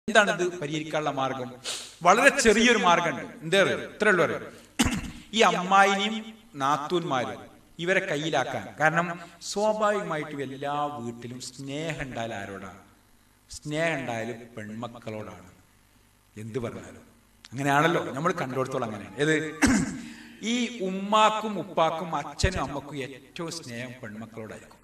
എന്താണ് ഇത് പരിഹരിക്കാനുള്ള മാർഗം വളരെ ചെറിയൊരു മാർഗമുണ്ട് എന്താ അറിയോ ഇത്രേ ഉള്ളൂ അറിയോ ഈ അമ്മായിനെയും നാത്തൂന്മാരും ഇവരെ കയ്യിലാക്കാൻ കാരണം സ്വാഭാവികമായിട്ടും എല്ലാ വീട്ടിലും സ്നേഹം ഉണ്ടായാലും ആരോടാണ് സ്നേഹം ഉണ്ടായാലും പെൺമക്കളോടാണ് എന്ത് പറഞ്ഞാലും അങ്ങനെയാണല്ലോ നമ്മൾ കണ്ടുകൊടുത്തോളം അങ്ങനെയാണ് ഏത് ഈ ഉമ്മാക്കും ഉപ്പാക്കും അച്ഛനും അമ്മക്കും ഏറ്റവും സ്നേഹം പെൺമക്കളോടായിരിക്കും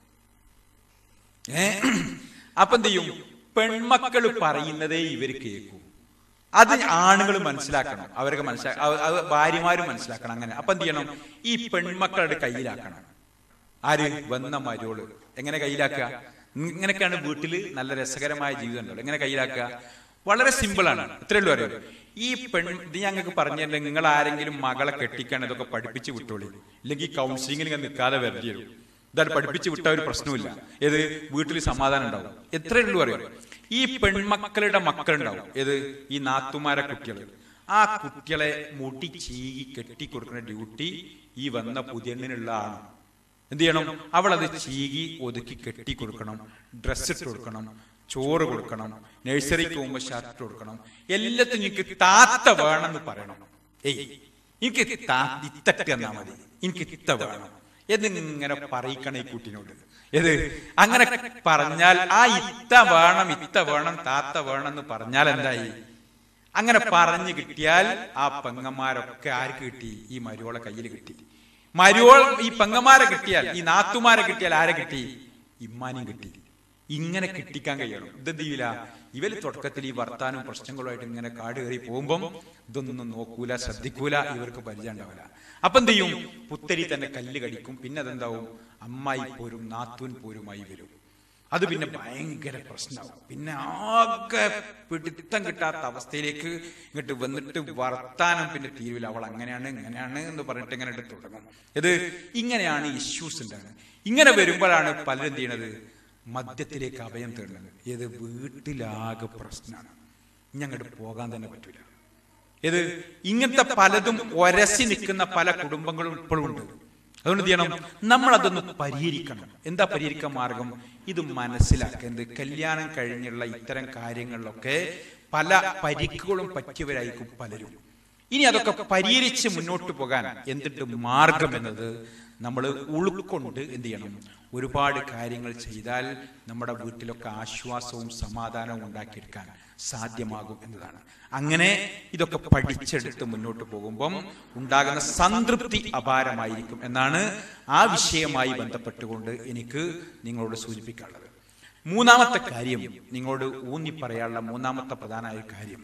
ഏ അപ്പൊ എന്ത് ചെയ്യും പെൺമക്കൾ പറയുന്നതേ ഇവർ കേൾക്കൂ അത് ആണുങ്ങൾ മനസ്സിലാക്കണം അവർക്ക് മനസ്സിലാ അവ- അത് ഭാര്യമാരും മനസ്സിലാക്കണം അങ്ങനെ അപ്പൊ എന്ത് ചെയ്യണം ഈ പെൺമക്കളുടെ കയ്യിലാക്കണം ആര് വന്ന മരോള് എങ്ങനെ കയ്യിലാക്കുക ഇങ്ങനെയൊക്കെയാണ് വീട്ടിൽ നല്ല രസകരമായ ജീവിതം ഉണ്ടല്ലോ എങ്ങനെ കയ്യിലാക്കുക വളരെ സിമ്പിൾ ആണ് ഇത്രേ ഉള്ളൂ അറിയോ ഈ പെൺ ഇത് ഞങ്ങൾക്ക് പറഞ്ഞല്ലേ നിങ്ങൾ ആരെങ്കിലും മകളെ കെട്ടിക്കാൻ ഇതൊക്കെ പഠിപ്പിച്ച് വിട്ടോളി ഇല്ലെങ്കിൽ കൗൺസിലിംഗിൽ ഇങ്ങനെ നിൽക്കാതെ വരേണ്ടി വരും ഇതാണ് പഠിപ്പിച്ച് വിട്ട ഒരു പ്രശ്നമില്ല ഏത് വീട്ടിൽ സമാധാനം ഉണ്ടാവും എത്രയേ ഉള്ളൂ അറിയോ ഈ പെൺമക്കളുടെ മക്കളുണ്ടാവും ഏത് ഈ നാത്തുമാരെ കുട്ടികൾ ആ കുട്ടികളെ മുടി ചീകി കെട്ടി കൊടുക്കുന്ന ഡ്യൂട്ടി ഈ വന്ന പുതിയണ്ണിനുള്ള ആണ് എന്ത് ചെയ്യണം അവൾ അത് ചീകി ഒതുക്കി കെട്ടി കൊടുക്കണം ഡ്രസ്സ് ഇട്ട് കൊടുക്കണം ചോറ് കൊടുക്കണം നഴ്സറിക്ക് പോകുമ്പോൾ ഷർട്ട് കൊടുക്കണം എല്ലാത്തിനും എനിക്ക് താത്ത വേണമെന്ന് പറയണം ഏയ് എനിക്ക് താ ഇത്തട്ട് തന്നാ മതി എനിക്ക് ഇത്ത വേണം എന്നിങ്ങനെ പറയിക്കണം ഈ കുട്ടിനോട് ഏത് അങ്ങനെ പറഞ്ഞാൽ ആ ഇത്ത വേണം ഇത്ത വേണം താത്ത വേണം എന്ന് പറഞ്ഞാൽ എന്തായി അങ്ങനെ പറഞ്ഞു കിട്ടിയാൽ ആ പെങ്ങന്മാരൊക്കെ ആർക്ക് കിട്ടി ഈ മരുവോളെ കയ്യിൽ കിട്ടി മരുവോൾ ഈ പെങ്ങന്മാരെ കിട്ടിയാൽ ഈ നാത്തുമാരെ കിട്ടിയാൽ ആരെ കിട്ടി ഇമ്മാനും കിട്ടി ഇങ്ങനെ കിട്ടിക്കാൻ കഴിയണം ഇതെന്ത് ചെയ്യില്ല ഇവര് തുടക്കത്തിൽ ഈ വർത്താനും പ്രശ്നങ്ങളുമായിട്ട് ഇങ്ങനെ കാട് കയറി പോകുമ്പം ഇതൊന്നും നോക്കൂല ശ്രദ്ധിക്കൂല ഇവർക്ക് പരിചയം ഉണ്ടാവില്ല അപ്പൊ എന്ത് ചെയ്യും പുത്തരി തന്നെ കല്ല് കടിക്കും പിന്നെ അതെന്താവും അമ്മായി പോരും നാത്തൂൻ പോരുമായി വരും അത് പിന്നെ ഭയങ്കര പ്രശ്നമാവും പിന്നെ ആകെ പിടുത്തം കിട്ടാത്ത അവസ്ഥയിലേക്ക് ഇങ്ങോട്ട് വന്നിട്ട് വർത്താനം പിന്നെ തീരുവില്ല അവൾ അങ്ങനെയാണ് ഇങ്ങനെയാണ് എന്ന് പറഞ്ഞിട്ട് ഇങ്ങനെ എടുത്ത് തുടങ്ങും ഇത് ഇങ്ങനെയാണ് ഇഷ്യൂസ് ഉണ്ടാകുന്നത് ഇങ്ങനെ വരുമ്പോഴാണ് പലരും എന്ത് ചെയ്യണത് മദ്യത്തിലേക്ക് അഭയം തേടുന്നത് ഏത് വീട്ടിലാകെ പ്രശ്നമാണ് ഇനി അങ്ങോട്ട് പോകാൻ തന്നെ പറ്റൂല ഇത് ഇങ്ങനത്തെ പലതും ഒരസി നിൽക്കുന്ന പല കുടുംബങ്ങളും ഇപ്പോഴും ഉണ്ട് അതുകൊണ്ട് എന്ത് ചെയ്യണം നമ്മൾ അതൊന്ന് പരിഹരിക്കണം എന്താ പരിഹരിക്കാൻ മാർഗം ഇത് മനസ്സിലാക്കുക എന്ത് കല്യാണം കഴിഞ്ഞുള്ള ഇത്തരം കാര്യങ്ങളിലൊക്കെ പല പരിക്കുകളും പറ്റിയവരായിരിക്കും പലരും ഇനി അതൊക്കെ പരിഹരിച്ച് മുന്നോട്ട് പോകാൻ എന്തിട്ട് മാർഗം എന്നത് നമ്മൾ ഉൾക്കൊണ്ട് എന്ത് ചെയ്യണം ഒരുപാട് കാര്യങ്ങൾ ചെയ്താൽ നമ്മുടെ വീട്ടിലൊക്കെ ആശ്വാസവും സമാധാനവും ഉണ്ടാക്കിയെടുക്കാൻ സാധ്യമാകും എന്നതാണ് അങ്ങനെ ഇതൊക്കെ പഠിച്ചെടുത്ത് മുന്നോട്ട് പോകുമ്പം ഉണ്ടാകുന്ന സംതൃപ്തി അപാരമായിരിക്കും എന്നാണ് ആ വിഷയമായി ബന്ധപ്പെട്ടുകൊണ്ട് എനിക്ക് നിങ്ങളോട് സൂചിപ്പിക്കാനുള്ളത് മൂന്നാമത്തെ കാര്യം നിങ്ങളോട് ഊന്നി പറയാനുള്ള മൂന്നാമത്തെ പ്രധാനമായ കാര്യം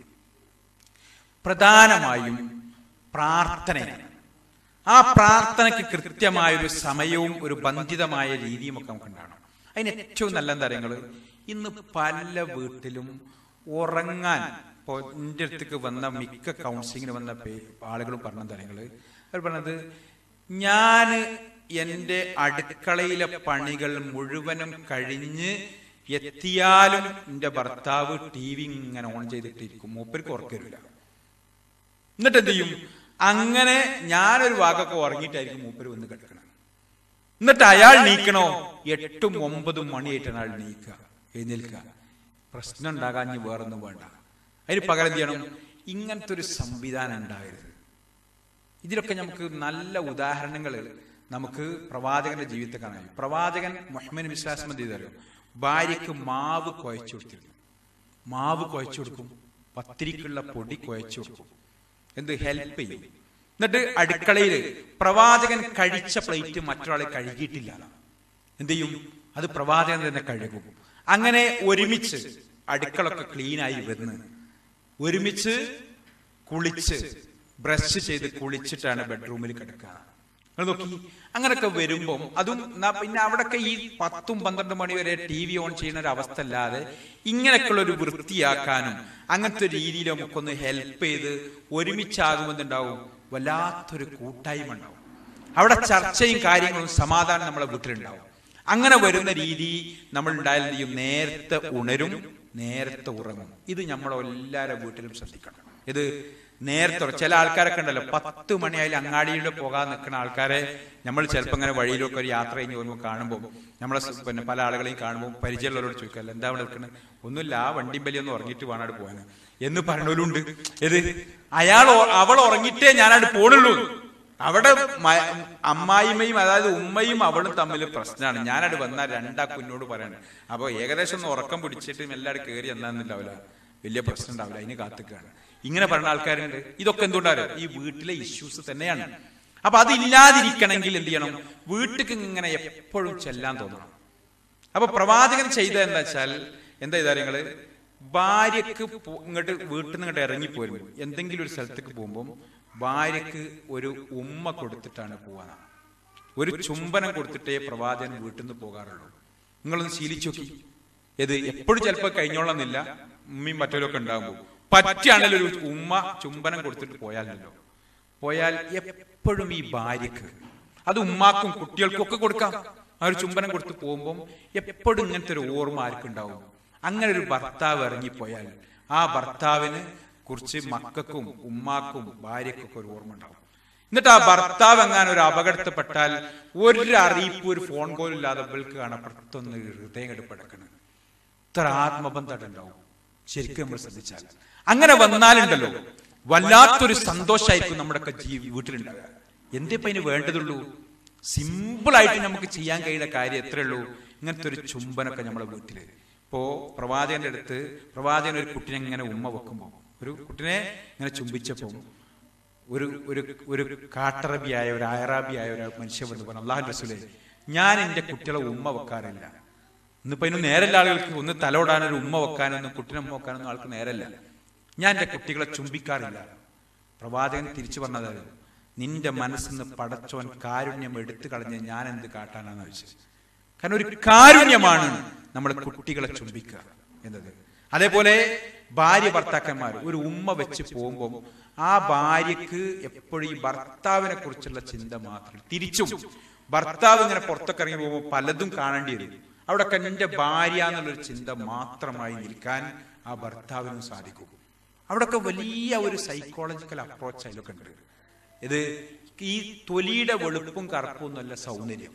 പ്രധാനമായും പ്രാർത്ഥനയാണ് ആ പ്രാർത്ഥനയ്ക്ക് കൃത്യമായ ഒരു സമയവും ഒരു ബന്ധിതമായ രീതിയും ഒക്കെ നമുക്ക് ഉണ്ടാകണം അതിന് ഏറ്റവും നല്ല എന്താ നിങ്ങൾ ഇന്ന് പല വീട്ടിലും ഉറങ്ങാൻ ഇപ്പോ എൻ്റെ അടുത്തേക്ക് വന്ന മിക്ക കൗൺസിലിങ്ങിന് വന്ന പേ- ആളുകളും പറഞ്ഞ കാര്യങ്ങള് അവർ പറഞ്ഞത് ഞാൻ എൻ്റെ അടുക്കളയിലെ പണികൾ മുഴുവനും കഴിഞ്ഞ് എത്തിയാലും എൻ്റെ ഭർത്താവ് ടി വി ഇങ്ങനെ ഓൺ ചെയ്തിട്ടിരിക്കും മൂപ്പർക്ക് ഉറക്കരുല്ല എന്നിട്ട് എന്ത് ചെയ്യും അങ്ങനെ ഞാനൊരു വാക്കൊക്കെ ഉറങ്ങിയിട്ടായിരിക്കും മൂപ്പര് വന്ന് കിടക്കണം എന്നിട്ട് അയാൾ നീക്കണോ എട്ടും ഒമ്പതും മണിയായിട്ടാണ് അയാൾ നീക്കുക എഴുന്നേൽക്കുക പ്രശ്നം ഉണ്ടാകാൻ ഇനി വേറൊന്നും വേണ്ട അതിന് പകരം എന്ത് ചെയ്യണം ഇങ്ങനത്തെ ഒരു സംവിധാനം ഉണ്ടാകരുത് ഇതിലൊക്കെ നമുക്ക് നല്ല ഉദാഹരണങ്ങൾ നമുക്ക് പ്രവാചകന്റെ ജീവിതത്തെ കാണാൻ കഴിയും. പ്രവാചകൻ മുഹമ്മദ് വിശ്വാസം എന്ത് ചെയ്തറിയോ ഭാര്യയ്ക്ക് മാവ് കുഴച്ചു കൊടുത്തിരുന്നു മാവ് കുഴച്ചു കൊടുക്കും പത്തിരിക്കുള്ള പൊടി കുഴച്ചു കൊടുക്കും എന്ത് ഹെൽപ്പ് ചെയ്യും എന്നിട്ട് അടുക്കളയിൽ പ്രവാചകൻ കഴിച്ച പ്ലേറ്റ് മറ്റൊരാളെ കഴുകിയിട്ടില്ല എന്ത് ചെയ്യും അത് പ്രവാചകൻ തന്നെ കഴുകും അങ്ങനെ ഒരുമിച്ച് അടുക്കളൊക്കെ ക്ലീനായി വന്ന് ഒരുമിച്ച് കുളിച്ച് ബ്രഷ് ചെയ്ത് കുളിച്ചിട്ടാണ് ബെഡ്റൂമിൽ കിടക്കുക നിങ്ങൾ നോക്കി അങ്ങനൊക്കെ വരുമ്പം അതും ന- പിന്നെ അവിടൊക്കെ ഈ പത്തും പന്ത്രണ്ട് മണി വരെ ടി വി ഓൺ ചെയ്യുന്ന ഒരു അവസ്ഥ അല്ലാതെ ഇങ്ങനെയൊക്കെയുള്ള ഒരു വൃത്തിയാക്കാനും അങ്ങനത്തെ ഒരു രീതിയിൽ നമുക്കൊന്ന് ഹെൽപ്പ് ചെയ്ത് ഒരുമിച്ചാകുമെന്നുണ്ടാവും വല്ലാത്തൊരു കൂട്ടായ്മ ഉണ്ടാവും അവിടെ ചർച്ചയും കാര്യങ്ങളും സമാധാനം നമ്മളെ വീട്ടിലുണ്ടാവും അങ്ങനെ വരുന്ന രീതി നമ്മൾ ഉണ്ടായാൽ എന്ത് ചെയ്യും നേരത്തെ ഉണരും നേരത്തെ ഉറങ്ങും ഇത് നമ്മളെ എല്ലാവരുടെ വീട്ടിലും ശ്രദ്ധിക്കണം ഇത് നേരത്തെ ഉറ- ചില ആൾക്കാരൊക്കെ ഉണ്ടല്ലോ പത്ത് മണിയായാലും അങ്ങാടിയിലൂടെ പോകാൻ നിൽക്കുന്ന ആൾക്കാരെ നമ്മൾ ചിലപ്പോൾ ഇങ്ങനെ വഴിയിലൊക്കെ ഒരു യാത്ര കഴിഞ്ഞ് പോകുമ്പോൾ കാണുമ്പോൾ നമ്മളെ സ് പിന്നെ പല ആളുകളെയും കാണുമ്പോൾ പരിചയമുള്ളവരോട് ചോദിക്കല്ല എന്താ അവിടെ നിൽക്കുന്നത് ഒന്നുമില്ല ആ വണ്ടി ബലി ഒന്ന് ഉറങ്ങിയിട്ട് വേണം അവിടെ പോകാൻ എന്ന് പറഞ്ഞവരുണ്ട് ഇത് അയാൾ ഒ- അവൾ ഉറങ്ങിയിട്ടേ ഞാനവിടെ പോണുള്ളൂ അവിടെ മ- അമ്മായിമ്മയും അതായത് ഉമ്മയും അവളും തമ്മിൽ പ്രശ്നമാണ് ഞാനവിടെ വന്നാൽ രണ്ടാ കുഞ്ഞോട് പറയണം അപ്പൊ ഏകദേശം ഒന്ന് ഉറക്കം പിടിച്ചിട്ട് എല്ലാവരും കയറി എന്നാന്നില്ലാവില്ല വലിയ പ്രശ്നം ഉണ്ടാവില്ല അതിന് കാത്തുക്കാണ് ഇങ്ങനെ പറയുന്ന ആൾക്കാരുണ്ട് ഇതൊക്കെ എന്തുകൊണ്ടാണ് ഈ വീട്ടിലെ ഇഷ്യൂസ് തന്നെയാണ് അപ്പൊ അതില്ലാതിരിക്കണമെങ്കിൽ എന്ത് ചെയ്യണം വീട്ടിക്ക് ഇങ്ങനെ എപ്പോഴും ചെല്ലാൻ തോന്നണം അപ്പൊ പ്രവാചകൻ ചെയ്ത എന്താ വെച്ചാൽ എന്താ ചെയ്താ നിങ്ങള് ഭാര്യക്ക് പോ- ഇങ്ങോട്ട് വീട്ടിൽ നിന്ന് ഇങ്ങോട്ട് ഇറങ്ങി പോരുമ്പോൾ എന്തെങ്കിലും ഒരു സ്ഥലത്തേക്ക് പോകുമ്പോൾ ഭാര്യക്ക് ഒരു ഉമ്മ കൊടുത്തിട്ടാണ് പോവാൻ ഒരു ചുംബനം കൊടുത്തിട്ടേ പ്രവാചകൻ വീട്ടിൽ നിന്ന് പോകാറുള്ളൂ നിങ്ങളൊന്ന് ശീലിച്ചു നോക്കി ഇത് എപ്പോഴും ചിലപ്പോൾ കഴിഞ്ഞോളന്നില്ല ഉമ്മയും മറ്റവരൊക്കെ ഉണ്ടാകുമ്പോൾ പറ്റുകയാണെങ്കിൽ ഒരു ഉമ്മ ചുംബനം കൊടുത്തിട്ട് പോയാലല്ലോ പോയാൽ എപ്പോഴും ഈ ഭാര്യക്ക് അത് ഉമ്മാക്കും കുട്ടികൾക്കും ഒക്കെ കൊടുക്കാം ആ ഒരു ചുംബനം കൊടുത്ത് പോകുമ്പോൾ എപ്പോഴും ഇങ്ങനത്തെ ഒരു ഓർമ്മ ആർക്കുണ്ടാവും അങ്ങനെ ഒരു ഭർത്താവ് ഇറങ്ങിപ്പോയാൽ ആ ഭർത്താവിന് കുറിച്ച് മക്കൾക്കും ഉമ്മാക്കും ഭാര്യക്കൊക്കെ ഒരു ഓർമ്മ ഉണ്ടാവും എന്നിട്ട് ആ ഭർത്താവ് എങ്ങാനും ഒരു അപകടത്തിൽപ്പെട്ടാൽ ഒരു അറിയിപ്പ് ഒരു ഫോൺ കോൾ ഇല്ലാതെ ഇവൾക്ക് കാണാൻ പെട്ടെന്ന് ഹൃദയം എടുപ്പെടുക്കണം ഇത്ര ആത്മബന്ധം ഉണ്ടാവും ശരിക്കും നമ്മൾ ശ്രദ്ധിച്ചാൽ അങ്ങനെ വന്നാലുണ്ടല്ലോ വല്ലാത്തൊരു സന്തോഷമായിരിക്കും നമ്മുടെയൊക്കെ ജീവി വീട്ടിലുണ്ടാവുക എന്തിപ്പോ അതിന് വേണ്ടതുള്ളൂ സിമ്പിൾ ആയിട്ട് നമുക്ക് ചെയ്യാൻ കഴിയുന്ന കാര്യം എത്രയേ ഉള്ളൂ ഇങ്ങനത്തെ ഒരു ചുംബനൊക്കെ നമ്മുടെ വീട്ടില് ഇപ്പോ പ്രവാചകന്റെ അടുത്ത് പ്രവാചകൻ ഒരു കുട്ടിനെ ഇങ്ങനെ ഉമ്മ വെക്കുമ്പോ ഒരു കുട്ടിനെ ഇങ്ങനെ ചുംബിച്ചപ്പോ ഒരു ഒരു ഒരു കാട്ടറബിയായ ഒരു അയറാബിയായ ഒരു മനുഷ്യൻ വന്ന് പറഞ്ഞു അള്ളാഹു റസൂലേ ഞാൻ എന്റെ കുട്ടികളെ ഉമ്മ വെക്കാറില്ല ഇന്നിപ്പോ അതിന് നേരല്ല ആളുകൾക്ക് ഒന്ന് തലോടാനൊരു ഉമ്മ വെക്കാനൊന്നും കുട്ടിനെ ഉമ്മ വെക്കാനൊന്നും ആൾക്ക് നേരല്ല ഞാൻ എന്റെ കുട്ടികളെ ചുംബിക്കാറില്ല പ്രവാചകൻ തിരിച്ചു പറഞ്ഞത് നിന്റെ മനസ്സിന്ന് പടച്ചോൻ കാരുണ്യം എടുത്തു കളഞ്ഞ് ഞാൻ എന്ത് കാട്ടാനാന്ന് ചോദിച്ചത് കാരണം ഒരു കാരുണ്യമാണ് നമ്മൾ കുട്ടികളെ ചുംബിക്കുക എന്നത് അതേപോലെ ഭാര്യ ഭർത്താക്കന്മാർ ഒരു ഉമ്മ വെച്ച് പോകുമ്പോൾ ആ ഭാര്യക്ക് എപ്പോഴും ഈ ഭർത്താവിനെ കുറിച്ചുള്ള ചിന്ത മാത്രം തിരിച്ചും ഭർത്താവ് ഇങ്ങനെ പുറത്തൊക്കെ ഇറങ്ങി പോകുമ്പോൾ പലതും കാണേണ്ടി വരും അവിടെ എന്റെ ഭാര്യ എന്നുള്ളൊരു ചിന്ത മാത്രമായി നിൽക്കാൻ ആ ഭർത്താവിനും സാധിക്കും അവിടെയൊക്കെ വലിയ ഒരു സൈക്കോളജിക്കൽ അപ്രോച്ച് അതിലൊക്കെ ഉണ്ട് ഇത് ഈ തൊലിയുടെ വെളുപ്പും കറുപ്പും ഒന്നുമല്ല സൗന്ദര്യം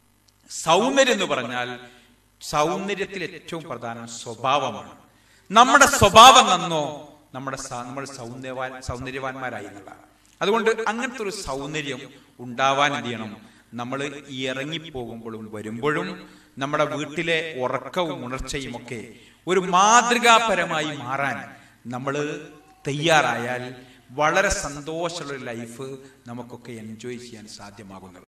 സൗന്ദര്യം എന്ന് പറഞ്ഞാൽ സൗന്ദര്യത്തിൽ ഏറ്റവും പ്രധാനം സ്വഭാവമാണ് നമ്മുടെ സ്വഭാവം നന്നോ നമ്മുടെ സ- നമ്മൾ സൗന്ദര്യവാൻ സൗന്ദര്യവാന്മാരായി എന്നുള്ളതാണ് അതുകൊണ്ട് അങ്ങനത്തെ ഒരു സൗന്ദര്യം ഉണ്ടാവാൻ എന്ത് ചെയ്യണം നമ്മൾ ഈ ഇറങ്ങിപ്പോകുമ്പോഴും വരുമ്പോഴും നമ്മുടെ വീട്ടിലെ ഉറക്കവും ഉണർച്ചയും ഒക്കെ ഒരു മാതൃകാപരമായി മാറാൻ നമ്മൾ തയ്യാറായാൽ വളരെ സന്തോഷമുള്ള ഒരു ലൈഫ് നമുക്കൊക്കെ എൻജോയ് ചെയ്യാൻ സാധ്യമാകുന്നത്